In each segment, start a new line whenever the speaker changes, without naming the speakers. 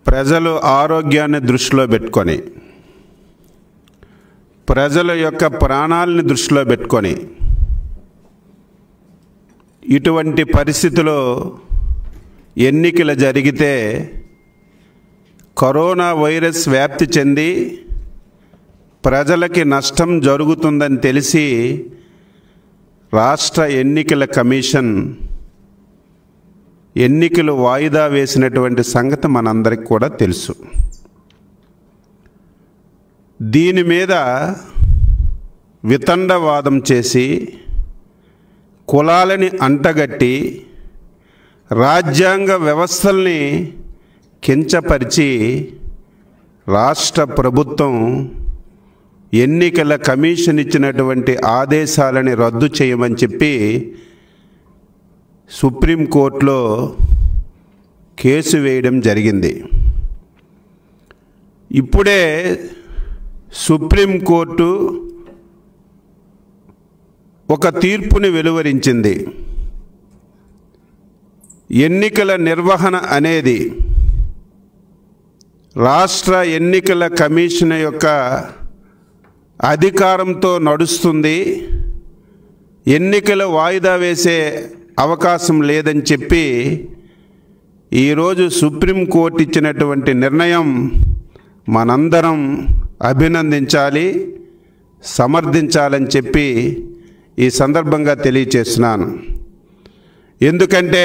ప్రజలు ఆరోగ్యాన్ని దృష్టిలో పెట్టుకొని ప్రజల యొక్క ప్రాణాలని దృష్టిలో పెట్టుకొని ఇటువంటి పరిస్థితిలో ఎన్నికలు జరిగితే కరోనా వైరస్ వ్యాప్తి చెంది ప్రజలకి నష్టం జరుగుతుందని తెలిసి రాష్ట్ర ఎన్నికల కమిషన్ ఎన్నికలు వాయిదా వేసినటువంటి సంగతి మనందరికి కూడా తెలుసు దీని మీద వితండవాదం చేసి కులాలని అంటగట్టి రాజ్యాంగ వ్యవస్థల్ని కించపరిచి రాష్ట్ర ప్రభుత్వం ఎన్నికల కమిషన్ ఇచ్చినటువంటి ఆదేశాలని రద్దు చేయమని చెప్పి సుప్రీంకోర్టులో కేసు వేయడం జరిగింది ఇప్పుడే సుప్రీంకోర్టు ఒక తీర్పుని వెలువరించింది ఎన్నికల నిర్వహణ అనేది రాష్ట్ర ఎన్నికల కమిషన్ యొక్క అధికారంతో నడుస్తుంది ఎన్నికలు వాయిదా వేసే అవకాశం లేదని చెప్పి ఈరోజు సుప్రీంకోర్టు ఇచ్చినటువంటి నిర్ణయం మనందరం అభినందించాలి సమర్థించాలని చెప్పి ఈ సందర్భంగా తెలియచేస్తున్నాను ఎందుకంటే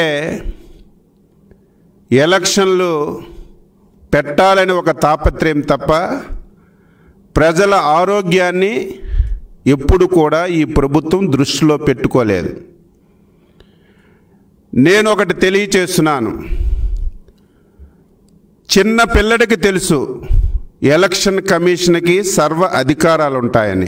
ఎలక్షన్లు పెట్టాలని ఒక తాపత్రయం తప్ప ప్రజల ఆరోగ్యాన్ని ఎప్పుడు కూడా ఈ ప్రభుత్వం దృష్టిలో పెట్టుకోలేదు నేను ఒకటి తెలియచేస్తున్నాను చిన్న పిల్లడికి తెలుసు ఎలక్షన్ కమిషన్కి సర్వ అధికారాలు ఉంటాయని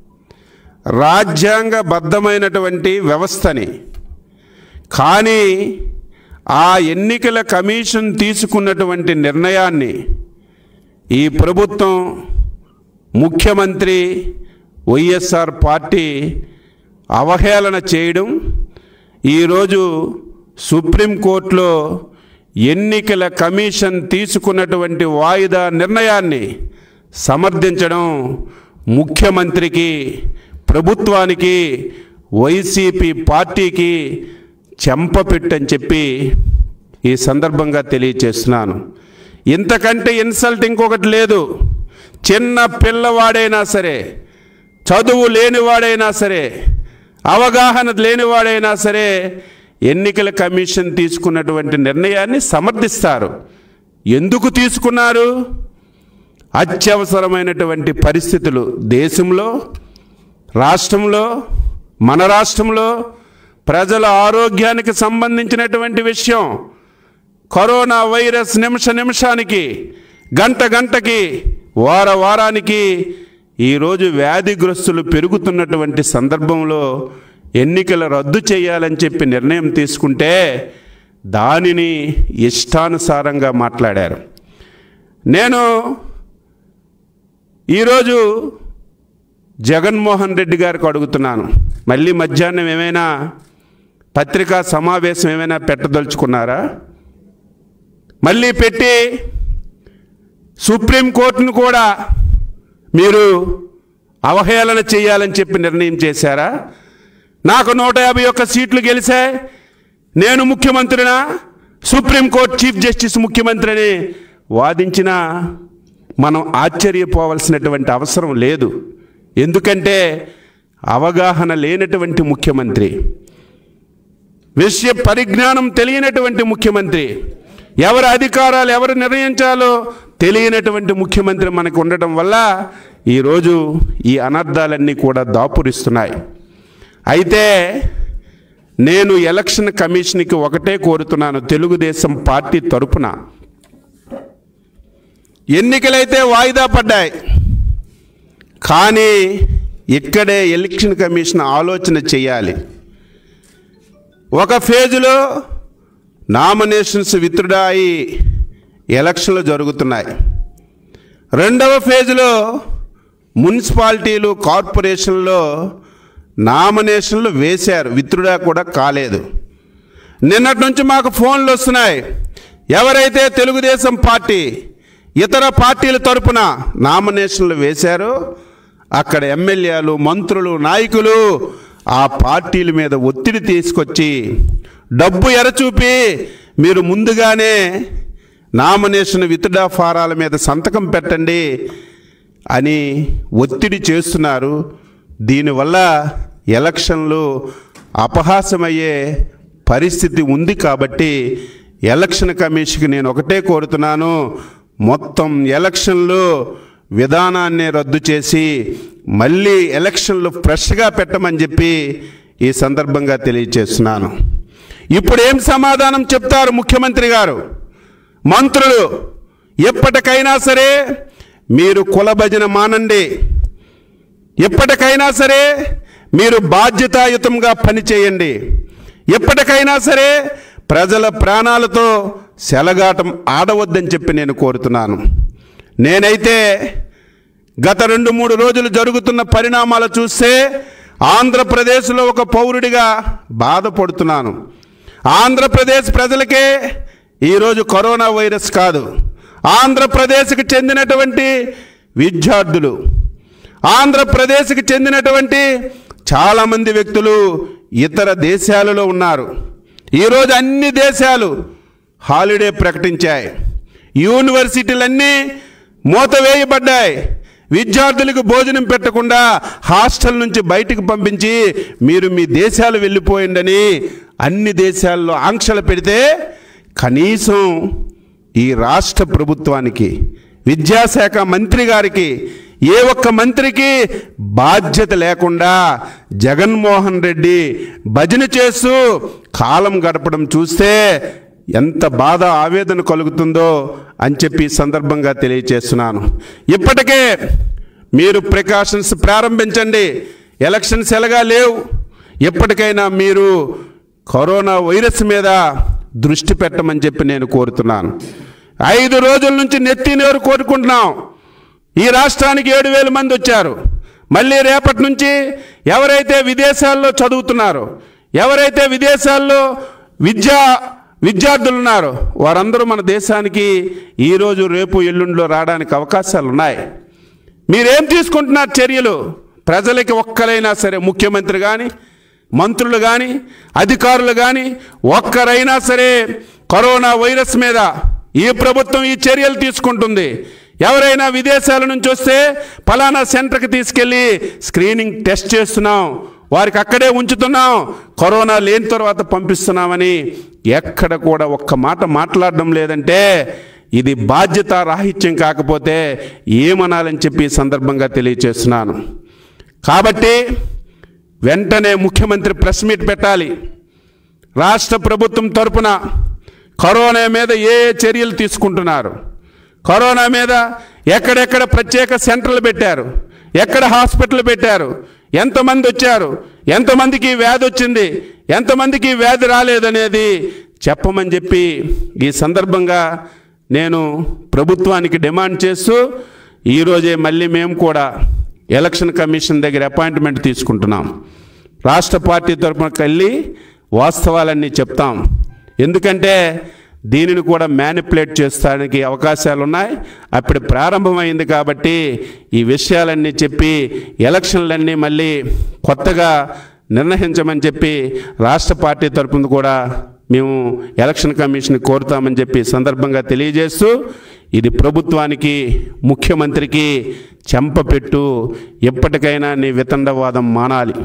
రాజ్యాంగబద్ధమైనటువంటి వ్యవస్థని కానీ ఆ ఎన్నికల కమిషన్ తీసుకున్నటువంటి నిర్ణయాన్ని ఈ ప్రభుత్వం ముఖ్యమంత్రి వైఎస్ఆర్ పార్టీ అవహేళన చేయడం ఈరోజు సుప్రీంకోర్టులో ఎన్నికల కమిషన్ తీసుకున్నటువంటి వాయిదా నిర్ణయాన్ని సమర్థించడం ముఖ్యమంత్రికి ప్రభుత్వానికి వైసీపీ పార్టీకి చెంపపెట్టని చెప్పి ఈ సందర్భంగా తెలియచేస్తున్నాను ఇంతకంటే ఇన్సల్ట్ ఇంకొకటి లేదు చిన్న పిల్లవాడైనా సరే చదువు లేనివాడైనా సరే అవగాహన లేనివాడైనా సరే ఎన్నికల కమిషన్ తీసుకున్నటువంటి నిర్ణయాన్ని సమర్థిస్తారు ఎందుకు తీసుకున్నారు అత్యవసరమైనటువంటి పరిస్థితులు దేశంలో రాష్ట్రంలో మన రాష్ట్రంలో ప్రజల ఆరోగ్యానికి సంబంధించినటువంటి విషయం కరోనా వైరస్ నిమిష నిమిషానికి గంట గంటకి వార వారానికి ఈరోజు వ్యాధిగ్రస్తులు పెరుగుతున్నటువంటి సందర్భంలో ఎన్నికలు రద్దు చేయాలని చెప్పి నిర్ణయం తీసుకుంటే దానిని ఇష్టానుసారంగా మాట్లాడారు నేను ఈరోజు జగన్మోహన్ రెడ్డి గారికి అడుగుతున్నాను మళ్ళీ మధ్యాహ్నం ఏమైనా పత్రికా సమావేశం ఏమైనా పెట్టదలుచుకున్నారా మళ్ళీ పెట్టి సుప్రీంకోర్టును కూడా మీరు అవహేళన చేయాలని చెప్పి నిర్ణయం చేశారా నాకు నూట యాభై ఒక్క సీట్లు గెలిచాయి నేను ముఖ్యమంత్రినా సుప్రీంకోర్టు చీఫ్ జస్టిస్ ముఖ్యమంత్రిని వాదించిన మనం ఆశ్చర్యపోవలసినటువంటి అవసరం లేదు ఎందుకంటే అవగాహన లేనటువంటి ముఖ్యమంత్రి విషయ పరిజ్ఞానం తెలియనటువంటి ముఖ్యమంత్రి ఎవరి అధికారాలు ఎవరు నిర్ణయించాలో తెలియనటువంటి ముఖ్యమంత్రి మనకు ఉండటం వల్ల ఈరోజు ఈ అనర్థాలన్నీ కూడా దాపురిస్తున్నాయి అయితే నేను ఎలక్షన్ కమిషన్కి ఒకటే కోరుతున్నాను తెలుగుదేశం పార్టీ తరపున ఎన్నికలైతే వాయిదా పడ్డాయి కానీ ఇక్కడే ఎలక్షన్ కమిషన్ ఆలోచన చేయాలి ఒక ఫేజులో నామినేషన్స్ విత్డ్రా అయి ఎలక్షన్లు జరుగుతున్నాయి రెండవ ఫేజ్లో మున్సిపాలిటీలు కార్పొరేషన్లో నామినేషన్లు వేశారు విత్డ్రా కూడా కాలేదు నిన్నటి నుంచి మాకు ఫోన్లు వస్తున్నాయి ఎవరైతే తెలుగుదేశం పార్టీ ఇతర పార్టీల తరపున నామినేషన్లు వేశారో అక్కడ ఎమ్మెల్యేలు మంత్రులు నాయకులు ఆ పార్టీల మీద ఒత్తిడి తీసుకొచ్చి డబ్బు ఎరచూపి మీరు ముందుగానే నామినేషన్ విత్డ్రా ఫారాల మీద సంతకం పెట్టండి అని ఒత్తిడి చేస్తున్నారు దీనివల్ల ఎలక్షన్లు అపహాసమయ్యే పరిస్థితి ఉంది కాబట్టి ఎలక్షన్ కమిషన్కి నేను ఒకటే కోరుతున్నాను మొత్తం ఎలక్షన్లు విధానాన్ని రద్దు చేసి మళ్ళీ ఎలక్షన్లు ఫ్రెష్గా పెట్టమని చెప్పి ఈ సందర్భంగా తెలియచేస్తున్నాను ఇప్పుడు ఏం సమాధానం చెప్తారు ముఖ్యమంత్రి గారు మంత్రులు ఎప్పటికైనా సరే మీరు కులభజన మానండి ఎప్పటికైనా సరే మీరు బాధ్యతాయుతంగా పనిచేయండి ఎప్పటికైనా సరే ప్రజల ప్రాణాలతో సెలగాటం ఆడవద్దని చెప్పి నేను కోరుతున్నాను నేనైతే గత రెండు మూడు రోజులు జరుగుతున్న పరిణామాలు చూస్తే ఆంధ్రప్రదేశ్లో ఒక పౌరుడిగా బాధపడుతున్నాను ఆంధ్రప్రదేశ్ ప్రజలకే ఈరోజు కరోనా వైరస్ కాదు ఆంధ్రప్రదేశ్కి చెందినటువంటి విద్యార్థులు ఆంధ్రప్రదేశ్కి చెందినటువంటి చాలామంది వ్యక్తులు ఇతర దేశాలలో ఉన్నారు ఈరోజు అన్ని దేశాలు హాలిడే ప్రకటించాయి యూనివర్సిటీలన్నీ మూతవేయబడ్డాయి విద్యార్థులకు భోజనం పెట్టకుండా హాస్టల్ నుంచి బయటకు పంపించి మీరు మీ దేశాలు వెళ్ళిపోయిందని అన్ని దేశాల్లో ఆంక్షలు పెడితే కనీసం ఈ రాష్ట్ర ప్రభుత్వానికి విద్యాశాఖ మంత్రి గారికి ఏ ఒక్క మంత్రికి బాధ్యత లేకుండా జగన్మోహన్ రెడ్డి భజన చేస్తూ కాలం గడపడం చూస్తే ఎంత బాధ ఆవేదన కలుగుతుందో అని చెప్పి ఈ సందర్భంగా తెలియచేస్తున్నాను ఇప్పటికే మీరు ప్రికాషన్స్ ప్రారంభించండి ఎలక్షన్స్ ఎలాగా లేవు ఎప్పటికైనా మీరు కరోనా వైరస్ మీద దృష్టి పెట్టమని చెప్పి నేను కోరుతున్నాను ఐదు రోజుల నుంచి నెత్తి నేరు కోరుకుంటున్నాం ఈ రాష్ట్రానికి ఏడు వేల మంది వచ్చారు మళ్ళీ రేపటి నుంచి ఎవరైతే విదేశాల్లో చదువుతున్నారో ఎవరైతే విదేశాల్లో విద్యా విద్యార్థులు ఉన్నారో వారందరూ మన దేశానికి ఈరోజు రేపు ఎల్లుండిలో రావడానికి అవకాశాలు ఉన్నాయి మీరేం తీసుకుంటున్నారు చర్యలు ప్రజలకి ఒక్కరైనా సరే ముఖ్యమంత్రి కానీ మంత్రులు కానీ అధికారులు కానీ ఒక్కరైనా సరే కరోనా వైరస్ మీద ఈ ప్రభుత్వం ఈ చర్యలు తీసుకుంటుంది ఎవరైనా విదేశాల నుంచి వస్తే ఫలానా సెంటర్కి తీసుకెళ్ళి స్క్రీనింగ్ టెస్ట్ చేస్తున్నాం వారికి అక్కడే ఉంచుతున్నాం కరోనా లేని తర్వాత పంపిస్తున్నామని ఎక్కడ కూడా ఒక్క మాట మాట్లాడడం లేదంటే ఇది బాధ్యత రాహిత్యం కాకపోతే ఏమనాలని చెప్పి ఈ సందర్భంగా తెలియచేస్తున్నాను కాబట్టి వెంటనే ముఖ్యమంత్రి ప్రెస్ మీట్ పెట్టాలి రాష్ట్ర ప్రభుత్వం తరపున కరోనా మీద ఏ ఏ చర్యలు తీసుకుంటున్నారు కరోనా మీద ఎక్కడెక్కడ ప్రత్యేక సెంటర్లు పెట్టారు ఎక్కడ హాస్పిటల్ పెట్టారు ఎంతమంది వచ్చారు ఎంతమందికి వ్యాధి వచ్చింది ఎంతమందికి వ్యాధి రాలేదనేది చెప్పమని చెప్పి ఈ సందర్భంగా నేను ప్రభుత్వానికి డిమాండ్ చేస్తూ ఈరోజే మళ్ళీ మేము కూడా ఎలక్షన్ కమిషన్ దగ్గర అపాయింట్మెంట్ తీసుకుంటున్నాం రాష్ట్ర పార్టీ తరపున వెళ్ళి వాస్తవాలన్నీ చెప్తాం ఎందుకంటే దీనిని కూడా మ్యానిపులేట్ చేస్తానికి అవకాశాలు ఉన్నాయి అప్పుడు ప్రారంభమైంది కాబట్టి ఈ విషయాలన్నీ చెప్పి ఎలక్షన్లన్నీ మళ్ళీ కొత్తగా నిర్ణయించమని చెప్పి రాష్ట్ర పార్టీ తరపున కూడా మేము ఎలక్షన్ కమిషన్ కోరుతామని చెప్పి ఈ సందర్భంగా తెలియజేస్తూ ఇది ప్రభుత్వానికి ముఖ్యమంత్రికి చెంపపెట్టు ఎప్పటికైనా నీ వితండవాదం మానాలి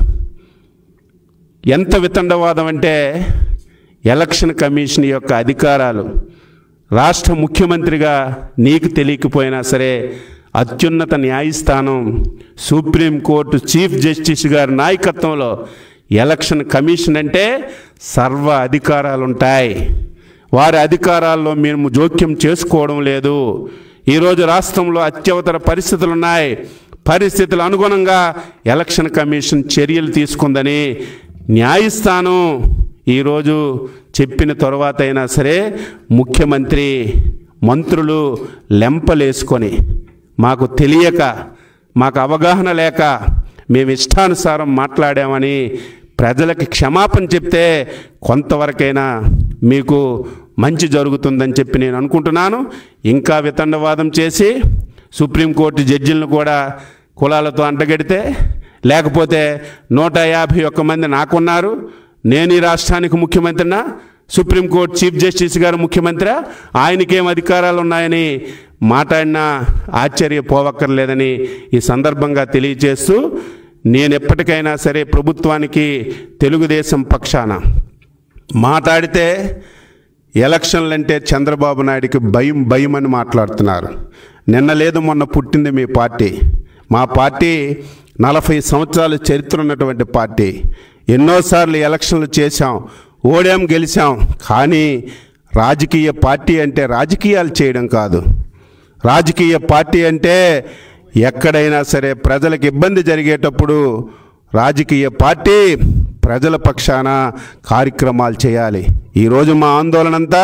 ఎంత వితండవాదం అంటే ఎలక్షన్ కమిషన్ యొక్క అధికారాలు రాష్ట్ర ముఖ్యమంత్రిగా నీకు తెలియకపోయినా సరే అత్యున్నత న్యాయస్థానం సుప్రీంకోర్టు చీఫ్ జస్టిస్ గారి నాయకత్వంలో ఎలక్షన్ కమిషన్ అంటే సర్వ అధికారాలు ఉంటాయి వారి అధికారాల్లో మేము జోక్యం చేసుకోవడం లేదు ఈరోజు రాష్ట్రంలో అత్యవతర పరిస్థితులు ఉన్నాయి పరిస్థితుల అనుగుణంగా ఎలక్షన్ కమిషన్ చర్యలు తీసుకుందని న్యాయస్థానం ఈరోజు చెప్పిన తర్వాత అయినా సరే ముఖ్యమంత్రి మంత్రులు లెంపలేసుకొని మాకు తెలియక మాకు అవగాహన లేక మేము ఇష్టానుసారం మాట్లాడామని ప్రజలకి క్షమాపణ చెప్తే కొంతవరకైనా మీకు మంచి జరుగుతుందని చెప్పి నేను అనుకుంటున్నాను ఇంకా వితండవాదం చేసి సుప్రీంకోర్టు జడ్జిలను కూడా కులాలతో అంటగడితే లేకపోతే నూట యాభై ఒక్క మంది నాకున్నారు నేను ఈ రాష్ట్రానికి ముఖ్యమంత్రినా సుప్రీంకోర్టు చీఫ్ జస్టిస్ గారు ముఖ్యమంత్రి ఆయనకేం అధికారాలు ఉన్నాయని మాట్లాడినా ఆశ్చర్యపోవక్కర్లేదని ఈ సందర్భంగా తెలియజేస్తూ నేను ఎప్పటికైనా సరే ప్రభుత్వానికి తెలుగుదేశం పక్షాన మాట్లాడితే ఎలక్షన్లు అంటే చంద్రబాబు నాయుడికి భయం భయం అని మాట్లాడుతున్నారు నిన్న లేదు మొన్న పుట్టింది మీ పార్టీ మా పార్టీ నలభై సంవత్సరాల చరిత్ర ఉన్నటువంటి పార్టీ ఎన్నోసార్లు ఎలక్షన్లు చేశాం ఓడాం గెలిచాం కానీ రాజకీయ పార్టీ అంటే రాజకీయాలు చేయడం కాదు రాజకీయ పార్టీ అంటే ఎక్కడైనా సరే ప్రజలకు ఇబ్బంది జరిగేటప్పుడు రాజకీయ పార్టీ ప్రజల పక్షాన కార్యక్రమాలు చేయాలి ఈరోజు మా ఆందోళన అంతా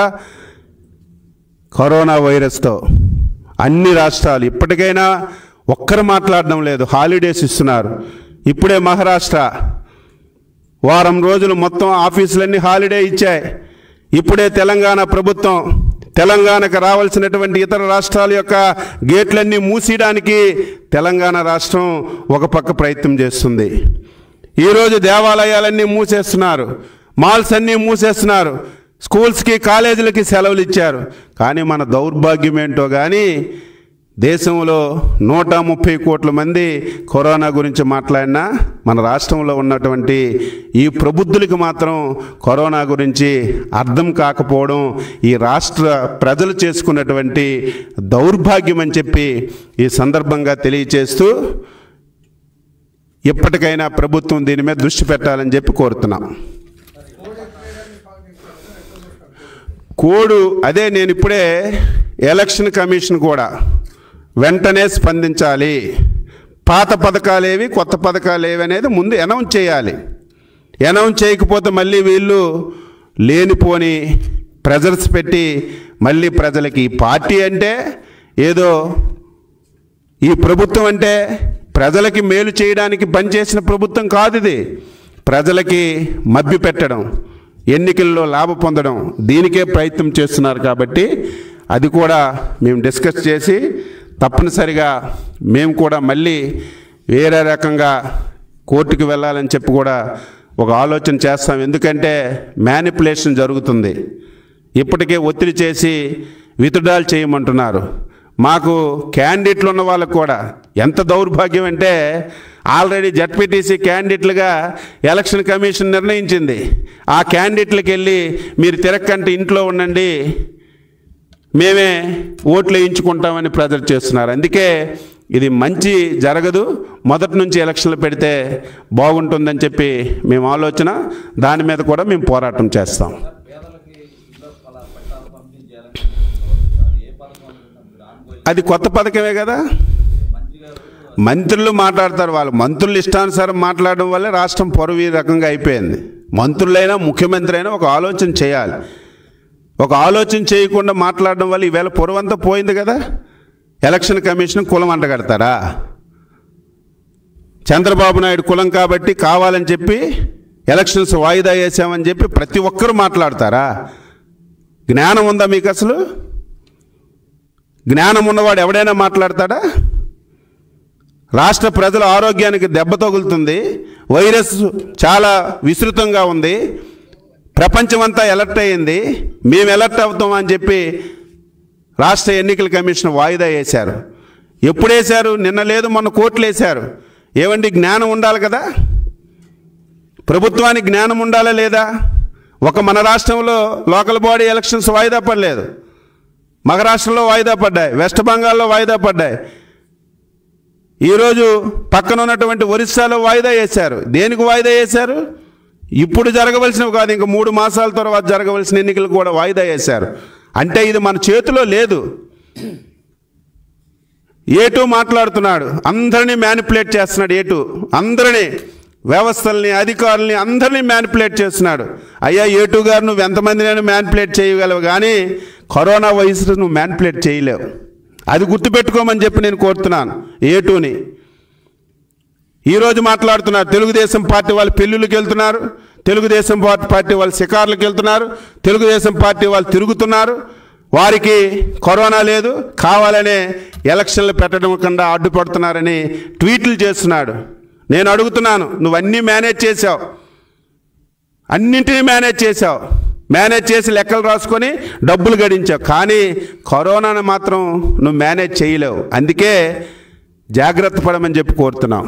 కరోనా వైరస్తో అన్ని రాష్ట్రాలు ఇప్పటికైనా ఒక్కరు మాట్లాడడం లేదు హాలిడేస్ ఇస్తున్నారు ఇప్పుడే మహారాష్ట్ర వారం రోజులు మొత్తం ఆఫీసులన్నీ హాలిడే ఇచ్చాయి ఇప్పుడే తెలంగాణ ప్రభుత్వం తెలంగాణకు రావాల్సినటువంటి ఇతర రాష్ట్రాల యొక్క గేట్లన్నీ మూసేయడానికి తెలంగాణ రాష్ట్రం ఒక పక్క ప్రయత్నం చేస్తుంది ఈరోజు దేవాలయాలన్నీ మూసేస్తున్నారు మాల్స్ అన్నీ మూసేస్తున్నారు స్కూల్స్కి కాలేజీలకి సెలవులు ఇచ్చారు కానీ మన దౌర్భాగ్యం ఏంటో కానీ దేశంలో నూట ముప్పై కోట్ల మంది కరోనా గురించి మాట్లాడినా మన రాష్ట్రంలో ఉన్నటువంటి ఈ ప్రబుద్ధులకి మాత్రం కరోనా గురించి అర్థం కాకపోవడం ఈ రాష్ట్ర ప్రజలు చేసుకున్నటువంటి దౌర్భాగ్యం అని చెప్పి ఈ సందర్భంగా తెలియచేస్తూ ఇప్పటికైనా ప్రభుత్వం దీని మీద దృష్టి పెట్టాలని చెప్పి కోరుతున్నాం కోడు అదే నేను ఇప్పుడే ఎలక్షన్ కమిషన్ కూడా వెంటనే స్పందించాలి పాత పథకాలు ఏవి కొత్త పథకాలు ఏవి అనేది ముందు అనౌన్స్ చేయాలి అనౌన్స్ చేయకపోతే మళ్ళీ వీళ్ళు లేనిపోని ప్రెజర్స్ పెట్టి మళ్ళీ ప్రజలకి ఈ పార్టీ అంటే ఏదో ఈ ప్రభుత్వం అంటే ప్రజలకి మేలు చేయడానికి పనిచేసిన ప్రభుత్వం కాదు ఇది ప్రజలకి మభ్య పెట్టడం ఎన్నికల్లో లాభ పొందడం దీనికే ప్రయత్నం చేస్తున్నారు కాబట్టి అది కూడా మేము డిస్కస్ చేసి తప్పనిసరిగా మేము కూడా మళ్ళీ వేరే రకంగా కోర్టుకు వెళ్ళాలని చెప్పి కూడా ఒక ఆలోచన చేస్తాం ఎందుకంటే మ్యానిపులేషన్ జరుగుతుంది ఇప్పటికే ఒత్తిడి చేసి విత్డ్రాల్ చేయమంటున్నారు మాకు క్యాండిడేట్లు ఉన్న వాళ్ళకు కూడా ఎంత దౌర్భాగ్యం అంటే ఆల్రెడీ జడ్పీటీసీ క్యాండిడేట్లుగా ఎలక్షన్ కమిషన్ నిర్ణయించింది ఆ క్యాండిడేట్లకు వెళ్ళి మీరు తిరక్కంటే ఇంట్లో ఉండండి మేమే ఓట్లు వేయించుకుంటామని ప్రజలు చేస్తున్నారు అందుకే ఇది మంచి జరగదు మొదటి నుంచి ఎలక్షన్లు పెడితే బాగుంటుందని చెప్పి మేము ఆలోచన దాని మీద కూడా మేము పోరాటం చేస్తాం
పేదలకి ఇళ్ళ పలా పట్టాలు పంపించాలని ఏ పథకం అనుకుంటున్నారు ఆన్గోయింగ్
అది కొత్త పథకమే కదా
మంచిగా
మంత్రులు మాట్లాడతారు వాళ్ళు మంత్రులు ఇష్టానుసారం మాట్లాడడం వల్లే రాష్ట్రం పొరవు ఈ రకంగా అయిపోయింది మంత్రులైనా ముఖ్యమంత్రి అయినా ఒక ఆలోచన చేయాలి ఒక ఆలోచన చేయకుండా మాట్లాడడం వల్ల ఈవేళ పొరవంతా పోయింది కదా ఎలక్షన్ కమిషన్ కులం అంటగడతారా చంద్రబాబు నాయుడు కులం కాబట్టి కావాలని చెప్పి ఎలక్షన్స్ వాయిదా వేసామని చెప్పి ప్రతి ఒక్కరూ మాట్లాడతారా జ్ఞానం ఉందా మీకు అసలు జ్ఞానం ఉన్నవాడు ఎవడైనా మాట్లాడతాడా రాష్ట్ర ప్రజల ఆరోగ్యానికి దెబ్బ తగులుతుంది వైరస్ చాలా విస్తృతంగా ఉంది ప్రపంచమంతా ఎలర్ట్ అయ్యింది మేము ఎలర్ట్ అవుతాం అని చెప్పి రాష్ట్ర ఎన్నికల కమిషన్ వాయిదా వేశారు ఎప్పుడు వేశారు నిన్న లేదు మొన్న కోర్టులు వేశారు ఏమండి జ్ఞానం ఉండాలి కదా ప్రభుత్వానికి జ్ఞానం ఉండాలా లేదా ఒక మన రాష్ట్రంలో లోకల్ బాడీ ఎలక్షన్స్ వాయిదా పడలేదు మహారాష్ట్రలో వాయిదా పడ్డాయి వెస్ట్ బెంగాల్లో వాయిదా పడ్డాయి ఈరోజు పక్కన ఉన్నటువంటి ఒరిస్సాలో వాయిదా వేశారు దేనికి వాయిదా వేశారు ఇప్పుడు జరగవలసినవి కాదు ఇంకా మూడు మాసాల తర్వాత జరగవలసిన ఎన్నికలు కూడా వాయిదా వేశారు అంటే ఇది మన చేతిలో లేదు ఏటు మాట్లాడుతున్నాడు అందరినీ మ్యానిపులేట్ చేస్తున్నాడు ఏటు అందరినీ వ్యవస్థల్ని అధికారుల్ని అందరినీ మ్యానిపులేట్ చేస్తున్నాడు అయ్యా ఏటు గారు నువ్వు ఎంతమందినైనా మ్యానిపులేట్ చేయగలవు కానీ కరోనా వైరస్ నువ్వు మ్యానిపులేట్ చేయలేవు అది గుర్తుపెట్టుకోమని చెప్పి నేను కోరుతున్నాను ఏటూని ఈరోజు మాట్లాడుతున్నారు తెలుగుదేశం పార్టీ వాళ్ళు పెళ్ళిళ్ళకి వెళ్తున్నారు తెలుగుదేశం పార్టీ పార్టీ వాళ్ళు షికార్లకు వెళ్తున్నారు తెలుగుదేశం పార్టీ వాళ్ళు తిరుగుతున్నారు వారికి కరోనా లేదు కావాలనే ఎలక్షన్లు పెట్టడం కన్నా అడ్డుపడుతున్నారని ట్వీట్లు చేస్తున్నాడు నేను అడుగుతున్నాను నువ్వు అన్నీ మేనేజ్ చేసావు అన్నింటినీ మేనేజ్ చేసావు మేనేజ్ చేసి లెక్కలు రాసుకొని డబ్బులు గడించావు కానీ కరోనాను మాత్రం నువ్వు మేనేజ్ చేయలేవు అందుకే జాగ్రత్త పడమని చెప్పి కోరుతున్నాం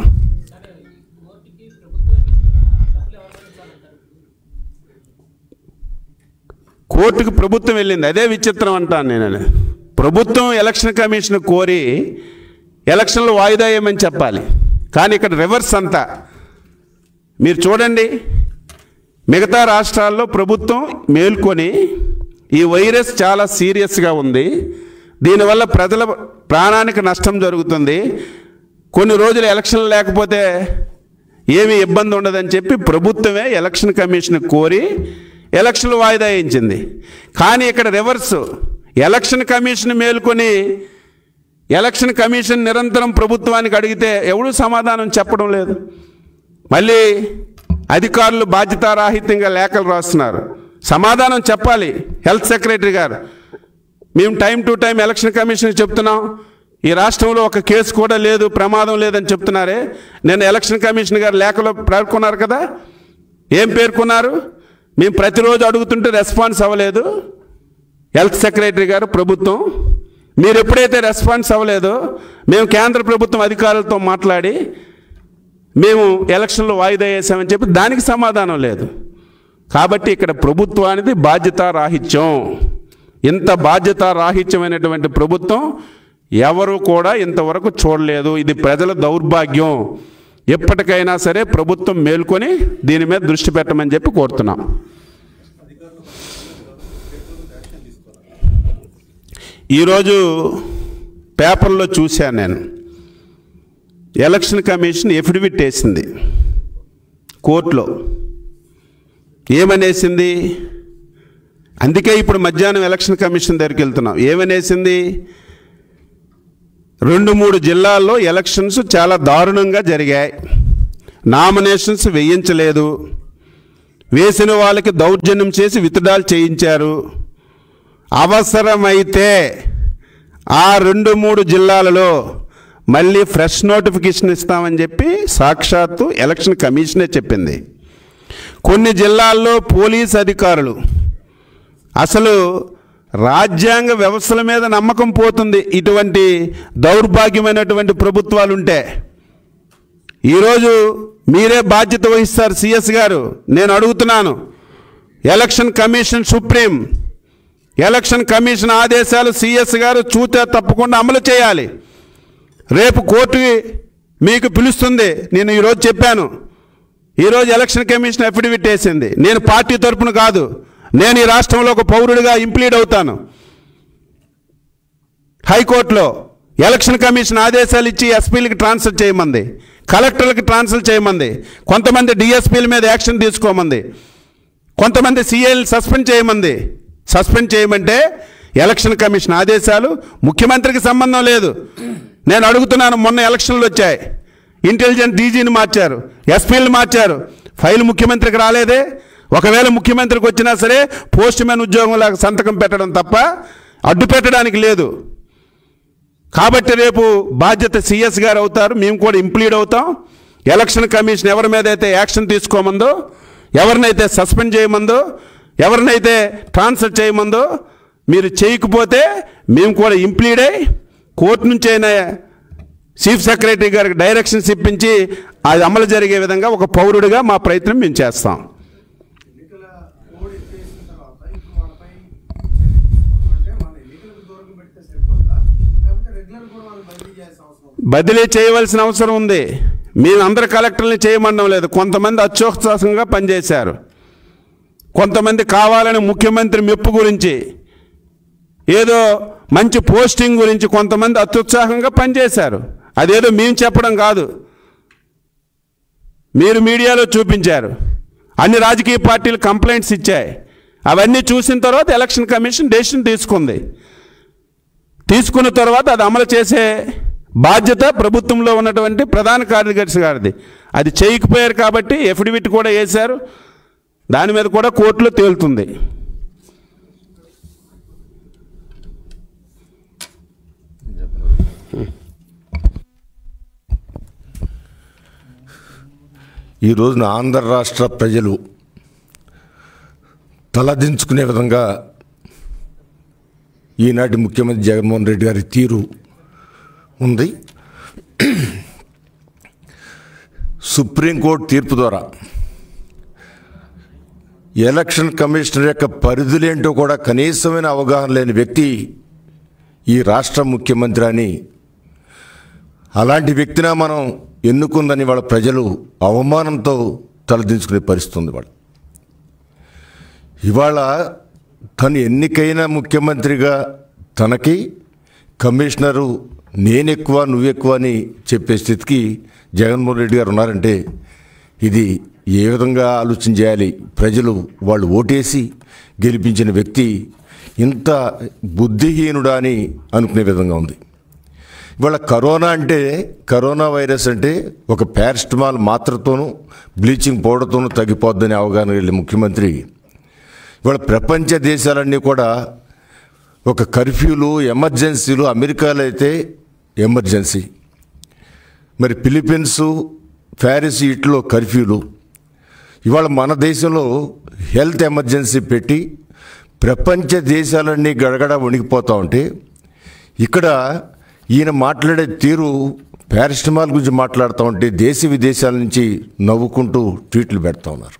కోర్టుకు ప్రభుత్వం వెళ్ళింది అదే విచిత్రం అంటాను నేను ప్రభుత్వం ఎలక్షన్ కమిషన్ కోరి ఎలక్షన్లు వాయిదా వేయమని చెప్పాలి కానీ ఇక్కడ రివర్స్ అంతా మీరు చూడండి మిగతా రాష్ట్రాల్లో ప్రభుత్వం మేల్కొని ఈ వైరస్ చాలా సీరియస్గా ఉంది దీనివల్ల ప్రజల ప్రాణానికి నష్టం జరుగుతుంది కొన్ని రోజులు ఎలక్షన్లు లేకపోతే ఏమీ ఇబ్బంది ఉండదని చెప్పి ప్రభుత్వమే ఎలక్షన్ కమిషన్ కోరి ఎలక్షన్లు వాయిదా వేయించింది కానీ ఇక్కడ రివర్స్ ఎలక్షన్ కమిషన్ మేల్కొని ఎలక్షన్ కమిషన్ నిరంతరం ప్రభుత్వానికి అడిగితే ఎవడు సమాధానం చెప్పడం లేదు మళ్ళీ అధికారులు బాధ్యతారాహిత్యంగా లేఖలు రాస్తున్నారు సమాధానం చెప్పాలి హెల్త్ సెక్రటరీ గారు మేము time to time election commission చెప్తున్నాం ఈ రాష్ట్రంలో ఒక కేసు కూడా లేదు ప్రమాదం లేదని చెప్తున్నారే నేను ఎలక్షన్ కమిషన్ గారు లేఖలో పేర్కొన్నారు కదా ఏం పేర్కొన్నారు మేము ప్రతిరోజు అడుగుతుంటే రెస్పాన్స్ అవ్వలేదు హెల్త్ సెక్రటరీ గారు ప్రభుత్వం మీరు ఎప్పుడైతే రెస్పాన్స్ అవ్వలేదో మేము కేంద్ర ప్రభుత్వం అధికారులతో మాట్లాడి మేము ఎలక్షన్లో వాయిదా వేసామని చెప్పి దానికి సమాధానం లేదు కాబట్టి ఇక్కడ ప్రభుత్వానికి బాధ్యతారాహిత్యం ఇంత బాధ్యతారాహిత్యమైనటువంటి ప్రభుత్వం ఎవరు కూడా ఇంతవరకు చూడలేదు ఇది ప్రజల దౌర్భాగ్యం ఎప్పటికైనా సరే ప్రభుత్వం మేల్కొని దీని మీద దృష్టి పెట్టమని చెప్పి కోరుతున్నాం ఈరోజు పేపర్లో చూశాను నేను ఎలక్షన్ కమిషన్ ఎఫిడవిట్ వేసింది కోర్టులో ఏమనేసింది అందుకే ఇప్పుడు మధ్యాహ్నం ఎలక్షన్ కమిషన్ దగ్గరికి వెళ్తున్నాం ఏమనేసింది రెండు మూడు జిల్లాల్లో ఎలక్షన్స్ చాలా దారుణంగా జరిగాయి నామినేషన్స్ వేయించలేదు వేసిన వాళ్ళకి దౌర్జన్యం చేసి విత్డ్రాల్ చేయించారు అవసరమైతే ఆ రెండు మూడు జిల్లాలలో మళ్ళీ ఫ్రెష్ నోటిఫికేషన్ ఇస్తామని చెప్పి సాక్షాత్తు ఎలక్షన్ కమిషనే చెప్పింది కొన్ని జిల్లాల్లో పోలీస్ అధికారులు అసలు రాజ్యాంగ వ్యవస్థల మీద నమ్మకం పోతుంది ఇటువంటి దౌర్భాగ్యమైనటువంటి ప్రభుత్వాలు ఉంటే ఈరోజు మీరే బాధ్యత వహిస్తారు సిఎస్ గారు నేను అడుగుతున్నాను election commission supreme election commission ఆదేశాలు సిఎస్ గారు చూతే తప్పకుండా అమలు చేయాలి రేపు కోర్టు మీకు పిలుస్తుంది నేను ఈరోజు చెప్పాను ఈరోజు ఎలక్షన్ కమిషన్ అఫిడవిట్ వేసింది నేను పార్టీ తరపున కాదు నేను ఈ రాష్ట్రంలో ఒక పౌరుడిగా ఇంప్లీడ్ అవుతాను హైకోర్టులో ఎలక్షన్ కమిషన్ ఆదేశాలు ఇచ్చి ఎస్పీలకి ట్రాన్స్ఫర్ చేయమంది కలెక్టర్లకు ట్రాన్స్ఫర్ చేయమంది కొంతమంది డిఎస్పీల మీద యాక్షన్ తీసుకోమంది కొంతమంది సీఏలు సస్పెండ్ చేయమంది సస్పెండ్ చేయమంటే ఎలక్షన్ కమిషన్ ఆదేశాలు ముఖ్యమంత్రికి సంబంధం లేదు నేను అడుగుతున్నాను మొన్న ఎలక్షన్లు వచ్చాయి ఇంటెలిజెన్స్ డీజీని మార్చారు ఎస్పీలు మార్చారు ఫైల్ ముఖ్యమంత్రికి రాలేదే ఒకవేళ ముఖ్యమంత్రికి వచ్చినా సరే పోస్ట్ మ్యాన్ ఉద్యోగంలాగా సంతకం పెట్టడం తప్ప అడ్డు పెట్టడానికి లేదు కాబట్టి రేపు బాధ్యత సిఎస్ గారు అవుతారు మేము కూడా ఇంప్లీడ్ అవుతాం ఎలక్షన్ కమిషన్ ఎవరి మీద అయితే యాక్షన్ తీసుకోమందో ఎవరినైతే సస్పెండ్ చేయమందో ఎవరినైతే ట్రాన్స్ఫర్ చేయమందో మీరు చేయకపోతే మేము కూడా ఇంప్లీడ్ అయి కోర్టు నుంచి అయినా చీఫ్ సెక్రటరీ గారికి డైరెక్షన్స్ ఇప్పించి అది అమలు జరిగే విధంగా ఒక పౌరుడిగా మా ప్రయత్నం మేము చేస్తాం
ఎన్నికల కోడ్ ఎత్తేసిన తర్వాత ఇప్పుడు వాళ్ళపై చర్య తీసుకోవాలంటే మన ఎన్నికలకు దూరం పెడితే సరిపోతుందా లేకపోతే రెగ్యులర్ కూడా వాళ్ళు బదిలీ చేయాల్సిన అవసరం ఉందా?
బదిలీ చేయవలసిన అవసరం ఉంది మేము అందరు కలెక్టర్ని చేయమనడం లేదు కొంతమంది అత్యోత్సాహంగా పనిచేశారు కొంతమంది కావాలని ముఖ్యమంత్రి మెప్పు గురించి ఏదో మంచి పోస్టింగ్ గురించి కొంతమంది అత్యుత్సాహంగా పనిచేశారు అదేదో మేము చెప్పడం కాదు మీరు మీడియాలో చూపించారు అన్ని రాజకీయ పార్టీలు కంప్లైంట్స్ ఇచ్చాయి అవన్నీ చూసిన తర్వాత ఎలక్షన్ కమిషన్ డెసిషన్ తీసుకుంది తీసుకున్న తర్వాత అది అమలు చేసే బాధ్యత ప్రభుత్వంలో ఉన్నటువంటి ప్రధాన కార్యదర్శి గారిది అది చేయకపోయారు కాబట్టి ఎఫిడవిట్ కూడా వేశారు దాని మీద కూడా కోర్టులో తేలుతుంది
ఈ రోజున ఆంధ్ర రాష్ట్ర ప్రజలు తలదించుకునే విధంగా ఈనాటి ముఖ్యమంత్రి జగన్మోహన్ రెడ్డి గారి తీరు ఉంది సుప్రీంకోర్టు తీర్పు ద్వారా ఎలక్షన్ కమిషనర్ యొక్క పరిధులేంటో కూడా కనీసమైన అవగాహన లేని వ్యక్తి ఈ రాష్ట్ర ముఖ్యమంత్రి అని అలాంటి వ్యక్తిన మనం ఎన్నుకుందని వాళ్ళ ప్రజలు అవమానంతో తలదించుకునే పరిస్థితి ఉంది వాళ్ళు ఇవాళ తను ఎన్నికైన ముఖ్యమంత్రిగా తనకి కమిషనరు నేనెక్కువ నువ్వెక్కువ అని చెప్పే స్థితికి జగన్మోహన్ రెడ్డి గారు ఉన్నారంటే ఇది ఏ విధంగా ఆలోచన చేయాలి ప్రజలు వాళ్ళు ఓటేసి గెలిపించిన వ్యక్తి ఇంత బుద్ధిహీనుడా అని అనుకునే విధంగా ఉంది ఇవాళ కరోనా అంటే కరోనా వైరస్ అంటే ఒక పారాసిటమాల్ మాత్రతోనూ బ్లీచింగ్ పౌడర్తోనూ తగ్గిపోద్దని అవగాహన వెళ్ళే ముఖ్యమంత్రి ఇవాళ ప్రపంచ దేశాలన్నీ కూడా ఒక కర్ఫ్యూలు ఎమర్జెన్సీలు అమెరికాలో అయితే ఎమర్జెన్సీ మరి ఫిలిప్పీన్స్ ప్యారిస్ ఇట్లో కర్ఫ్యూలు ఇవాళ మన దేశంలో హెల్త్ ఎమర్జెన్సీ పెట్టి ప్రపంచ దేశాలన్నీ గడగడ వణికిపోతూ ఉంటే ఇక్కడ ఈయన మాట్లాడే తీరు పారాసిటమాల్ గురించి మాట్లాడుతూ ఉంటే దేశ విదేశాల నుంచి నవ్వుకుంటూ ట్వీట్లు పెడతా ఉన్నారు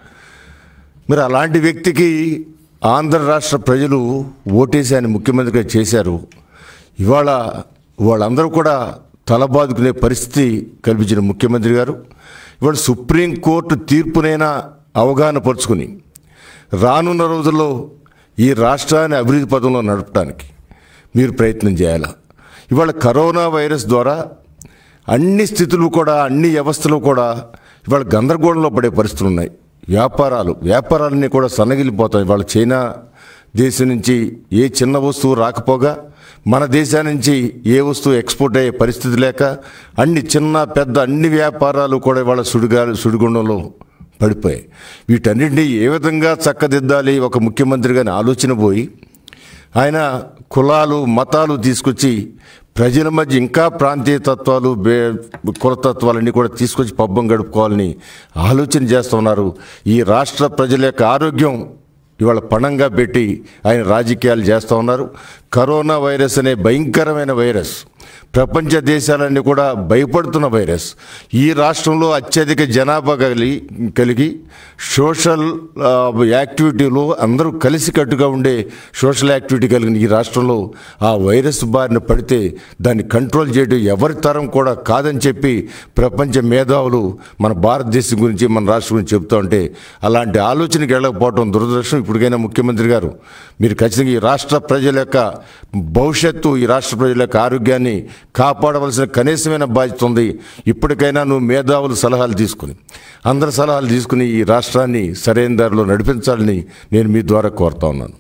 మరి అలాంటి వ్యక్తికి ఆంధ్ర రాష్ట్ర ప్రజలు ఓటేసి ఆయన ముఖ్యమంత్రిగా చేశారు ఇవాళ వాళ్ళందరూ కూడా తలబాదుకునే పరిస్థితి కల్పించిన ముఖ్యమంత్రి గారు ఇవాళ సుప్రీంకోర్టు తీర్పునైనా అవగాహన పరుచుకుని రానున్న రోజుల్లో ఈ రాష్ట్రాన్ని అభివృద్ధి పదంలో నడపడానికి మీరు ప్రయత్నం చేయాలా ఇవాళ కరోనా వైరస్ ద్వారా అన్ని స్థితులు కూడా అన్ని వ్యవస్థలు కూడా ఇవాళ గందరగోళంలో పడే పరిస్థితులు ఉన్నాయి వ్యాపారాలు వ్యాపారాలన్నీ కూడా సన్నగిలిపోతాయి ఇవాళ చైనా దేశం నుంచి ఏ చిన్న వస్తువు రాకపోగా మన దేశం నుంచి ఏ వస్తువు ఎక్స్పోర్ట్ అయ్యే పరిస్థితి లేక అన్ని చిన్న పెద్ద అన్ని వ్యాపారాలు కూడా ఇవాళ సుడిగాలి సుడిగుండంలో పడిపోయాయి వీటన్నింటినీ ఏ విధంగా చక్కదిద్దాలి ఒక ముఖ్యమంత్రిగాని ఆలోచన పోయి ఆయన కులాలు మతాలు తీసుకొచ్చి ప్రజల మధ్య ఇంకా ప్రాంతీయ తత్వాలు బే కులతత్వాలన్నీ కూడా తీసుకొచ్చి పబ్బం గడుపుకోవాలని ఆలోచన చేస్తున్నారు ఈ రాష్ట్ర ప్రజల యొక్క ఆరోగ్యం ఇవాళ పణంగా పెట్టి ఆయన రాజకీయాలు చేస్తూ ఉన్నారు కరోనా వైరస్ అనే భయంకరమైన వైరస్ ప్రపంచ దేశాలన్నీ కూడా భయపడుతున్న వైరస్ ఈ రాష్ట్రంలో అత్యధిక జనాభా కలిగి కలిగి సోషల్ ఆ, యాక్టివిటీలు అందరూ కలిసికట్టుగా ఉండే సోషల్ యాక్టివిటీ కలిగిన ఈ రాష్ట్రంలో ఆ వైరస్ బారిన పడితే దాన్ని కంట్రోల్ చేయడం ఎవరి తరం కూడా కాదని చెప్పి ప్రపంచ మేధావులు మన భారతదేశం గురించి మన రాష్ట్రం గురించి చెబుతూ ఉంటే అలాంటి ఆలోచనకి వెళ్ళకపోవడం దురదృష్టం ఇప్పటికైనా ముఖ్యమంత్రి గారు మీరు ఖచ్చితంగా ఈ రాష్ట్ర ప్రజల యొక్క భవిష్యత్తు ఈ రాష్ట్ర ప్రజల యొక్క ఆరోగ్యాన్ని కాపాడవలసిన కనీసమైన బాధ్యత ఉంది ఇప్పటికైనా నువ్వు మేధావుల సలహాలు తీసుకుని అందరి సలహాలు తీసుకుని ఈ రాష్ట్రాన్ని సరైన దారిలో నడిపించాలని నేను మీ ద్వారా కోరుతా ఉన్నాను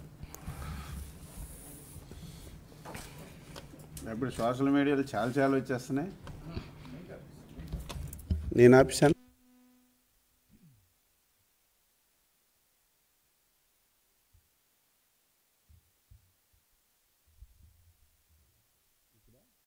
ఇప్పుడు సోషల్ మీడియాలో చాలా చాలా వచ్చేస్తున్నాయి నేను ఆపిశాను